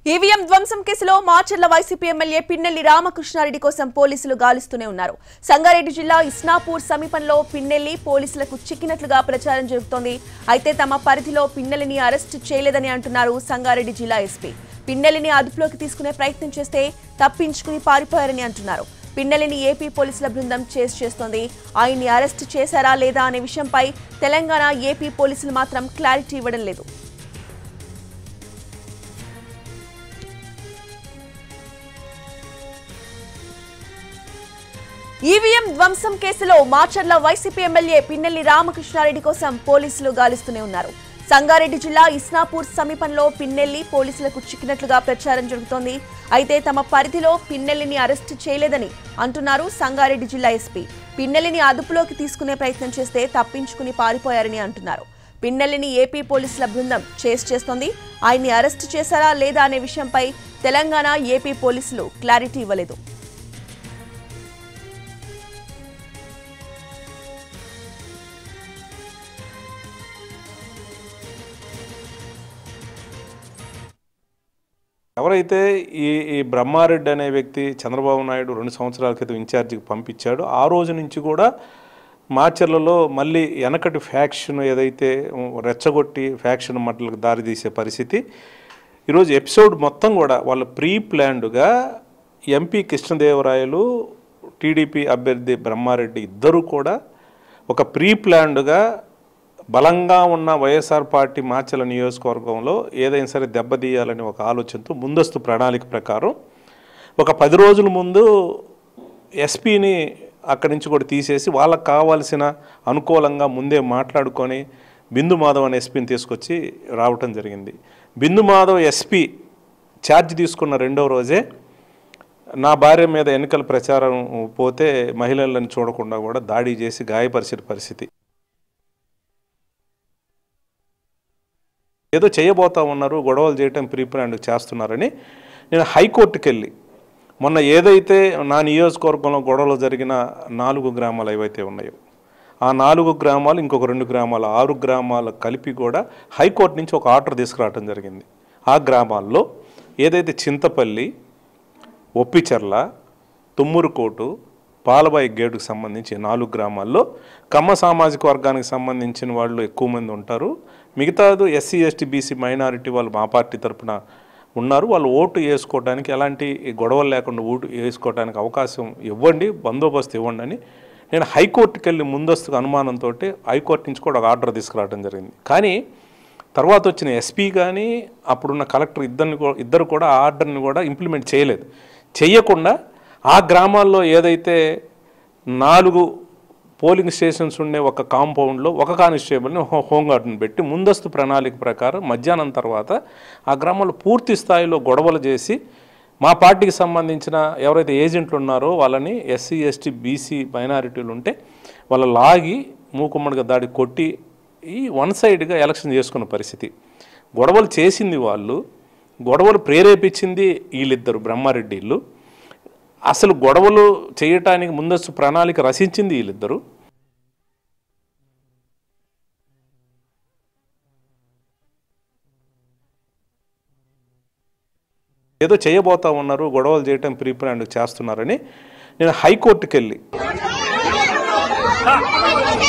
EVM ధ్వంసం కేసులో Macherla YCP MLA Pinnelli Ramakrishnareddy కోసం పోలీసులు గాలిస్తూనే ఉన్నారు సంగారెడ్డి జిల్లా ఇస్నాపూర్ సమీపంలో పిన్నెల్లి పోలీసులకు చిక్కినట్లుగా ప్రచారం జరుగుతోంది అయితే తమ పరిధిలో పిన్నెల్లిని అరెస్టు చేయలేదని అంటున్నారు సంగారెడ్డి జిల్లా ఎస్పీ పిన్నెల్లిని అదుపులోకి తీసుకునే ప్రయత్నం చేస్తే తప్పించుకుని పారిపోయారని అంటున్నారు పిన్నెల్లిని ఏపీ పోలీసుల బృందం చేస్ చేస్తోంది ఆయన్ని అరెస్టు చేశారా లేదా అనే విషయంపై తెలంగాణ ఏపీ పోలీసులు మాత్రం క్లారిటీ ఇవ్వడం లేదు ఈవీఎం ధ్వంసం కేసులో మాచర్ల వైసీపీ ఎమ్మెల్యే పిన్నెల్లి రామకృష్ణారెడ్డి కోసం పోలీసులు గాలిస్తూనే ఉన్నారు సంగారెడ్డి జిల్లా ఇస్నాపూర్ సమీపంలో పిన్నెల్లి పోలీసులకు చిక్కినట్లుగా ప్రచారం జరుగుతోంది అయితే తమ పరిధిలో పిన్నెల్లిని అరెస్టు చేయలేదని అంటున్నారు సంగారెడ్డి జిల్లా ఎస్పీ పిన్నెల్లిని అదుపులోకి తీసుకునే ప్రయత్నం చేస్తే తప్పించుకుని పారిపోయారని అంటున్నారు పిన్నెల్లిని ఏపీ పోలీసుల బృందం చేస్ చేస్తోంది ఆయన్ని అరెస్టు చేశారా లేదా అనే విషయంపై తెలంగాణ ఏపీ పోలీసులు క్లారిటీ ఇవ్వలేదు ఎవరైతే ఈ ఈ బ్రహ్మారెడ్డి అనే వ్యక్తి చంద్రబాబు నాయుడు రెండు సంవత్సరాల క్రితం ఇన్ఛార్జికి పంపించాడో ఆ రోజు నుంచి కూడా మాచర్లలో మళ్ళీ వెనకటి ఫ్యాక్షన్ ఏదైతే రెచ్చగొట్టి ఫ్యాక్షన్ మట్టలకు దారితీసే పరిస్థితి ఈరోజు ఎపిసోడ్ మొత్తం కూడా వాళ్ళు ప్రీ ప్లాన్డ్గా ఎంపీ కృష్ణదేవరాయలు టీడీపీ అభ్యర్థి బ్రహ్మారెడ్డి ఇద్దరు కూడా ఒక ప్రీ ప్లాన్డ్గా బలంగా ఉన్న వైఎస్ఆర్ పార్టీ మాచల నియోజకవర్గంలో ఏదైనా సరే దెబ్బతీయాలని ఒక ఆలోచనతో ముందస్తు ప్రణాళిక ప్రకారం ఒక పది రోజుల ముందు ఎస్పీని అక్కడి నుంచి కూడా తీసేసి వాళ్ళకి కావాల్సిన అనుకూలంగా ముందే మాట్లాడుకొని బిందు మాధవ్ అనే ఎస్పీని తీసుకొచ్చి రావటం జరిగింది బిందు మాధవ్ ఎస్పీ ఛార్జ్ తీసుకున్న రెండో రోజే నా భార్య మీద ఎన్నికల ప్రచారం పోతే మహిళలను చూడకుండా కూడా దాడి చేసి గాయపరిచిన పరిస్థితి ఏదో చేయబోతా ఉన్నారు గొడవలు చేయటం ప్రీ ప్లాన్డ్ చేస్తున్నారని నేను హైకోర్టుకి వెళ్ళి మొన్న ఏదైతే నా నియోజకవర్గంలో గొడవలు జరిగిన నాలుగు గ్రామాలు ఏవైతే ఉన్నాయో ఆ నాలుగు గ్రామాలు ఇంకొక రెండు గ్రామాలు ఆరు గ్రామాలు కలిపి కూడా హైకోర్టు నుంచి ఒక ఆర్డర్ తీసుకురావడం జరిగింది ఆ గ్రామాల్లో ఏదైతే చింతపల్లి ఒప్పిచెర్ల తుమ్మురుకోటు పాలబాయి గేటుకు సంబంధించి నాలుగు గ్రామాల్లో కమ్మ సామాజిక వర్గానికి సంబంధించిన వాళ్ళు ఎక్కువ మంది ఉంటారు మిగతాదు ఎస్సీ ఎస్టీ బీసీ మైనారిటీ వాళ్ళు మా పార్టీ తరపున ఉన్నారు వాళ్ళు ఓటు వేసుకోవడానికి ఎలాంటి గొడవలు లేకుండా ఓటు వేసుకోవడానికి అవకాశం ఇవ్వండి బందోబస్తు ఇవ్వండి అని నేను హైకోర్టుకి వెళ్ళి ముందస్తు అనుమానంతో హైకోర్టు నుంచి కూడా ఒక ఆర్డర్ తీసుకురావడం జరిగింది కానీ తర్వాత వచ్చిన ఎస్పీ కానీ అప్పుడున్న కలెక్టర్ ఇద్దరిని కూ- ఇద్దరు కూడా ఆ ఆర్డర్ని కూడా ఇంప్లిమెంట్ చేయలేదు చేయకుండా ఆ గ్రామాల్లో ఏదైతే నాలుగు పోలింగ్ స్టేషన్స్ ఉండే ఒక కాంపౌండ్లో ఒక కానిస్టేబుల్ని హో- హోంగార్డుని పెట్టి ముందస్తు ప్రణాళిక ప్రకారం మధ్యాహ్నం తర్వాత ఆ గ్రామంలో పూర్తి స్థాయిలో గొడవలు చేసి మా పార్టీకి సంబంధించిన ఎవరైతే ఏజెంట్లు ఉన్నారో వాళ్ళని ఎస్సీ ఎస్టీ బీసీ మైనారిటీలు ఉంటే వాళ్ళ లాగి మూకుమ్మడిగా దాడి కొట్టి ఈ వన్ సైడ్గా ఎలక్షన్ చేసుకున్న పరిస్థితి గొడవలు చేసింది వాళ్ళు గొడవలు ప్రేరేపించింది వీళ్ళిద్దరు బ్రహ్మారెడ్డి వీళ్ళు అసలు గొడవలు చేయటానికి ముందస్తు ప్రణాళిక రచించింది వీళ్ళిద్దరు ఏదో చేయబోతా ఉన్నారు గొడవలు చేయటం ప్రీ ప్లాన్డ్ చేస్తున్నారని నేను హైకోర్టుకి వెళ్ళి